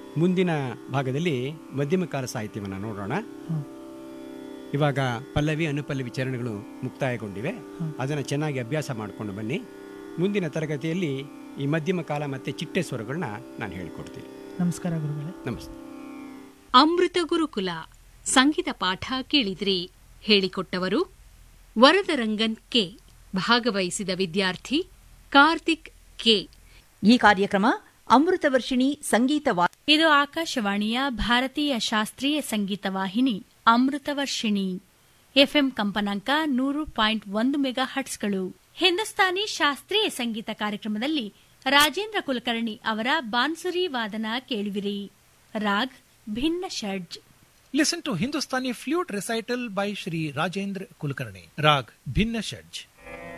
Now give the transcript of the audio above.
ಮುಂದಿನ ಭಾಗದಲ್ಲಿ ಮಧ್ಯಮ ಕಾಲ ಸಾಹಿತ್ಯವನ್ನು ನೋಡೋಣ ಇವಾಗ ಪಲ್ಲವಿ ಅನುಪಲ್ಲವಿ ಚರಣಗಳು ಮುಕ್ತಾಯಗೊಂಡಿವೆ ಅದನ್ನು ಚೆನ್ನಾಗಿ ಅಭ್ಯಾಸ ಮಾಡಿಕೊಂಡು ಬನ್ನಿ ಮುಂದಿನ ತರಗತಿಯಲ್ಲಿ ಈ ಮಧ್ಯಮ ಕಾಲ ಮತ್ತು ಚಿಟ್ಟೆ ಸ್ವರಗಳನ್ನ ನಾನು ಹೇಳಿಕೊಡ್ತೀನಿ ನಮಸ್ಕಾರ ಗುರುಗಳೇ ನಮಸ್ತೆ ಅಮೃತ ಗುರುಕುಲ ಸಂಗೀತ ಪಾಠ ಕೇಳಿದ್ರಿ ಹೇಳಿಕೊಟ್ಟವರು ವರದರಂಗನ್ ಕೆ ಭಾಗವಹಿಸಿದ ವಿದ್ಯಾರ್ಥಿ ಕಾರ್ತಿಕ್ ಕೆ ಈ ಕಾರ್ಯಕ್ರಮ ಅಮೃತವರ್ಷಿಣಿ ಸಂಗೀತ ವಾ ಇದು ಆಕಾಶವಾಣಿಯ ಭಾರತೀಯ ಶಾಸ್ತ್ರೀಯ ಸಂಗೀತ ವಾಹಿನಿ ಅಮೃತವರ್ಷಿಣಿ ಎಫ್ಎಂ ಕಂಪನಾಂಕ ನೂರು ಪಾಯಿಂಟ್ ಒಂದು ಮೆಗಾ ಹಟ್ಸ್ಗಳು ಹಿಂದೂಸ್ತಾನಿ ಶಾಸ್ತ್ರೀಯ ಸಂಗೀತ ಕಾರ್ಯಕ್ರಮದಲ್ಲಿ ರಾಜೇಂದ್ರ ಕುಲಕರ್ಣಿ ಅವರ ಬಾನ್ಸುರಿ ವಾದನ ಕೇಳುವಿರಿ ರಾಗ್ ಭಿನ್ನ ಷಡ್ಜ್ Listen to Hindustani flute recital by Shri Rajendra Kulkarni. Rag Bhinna Shaj.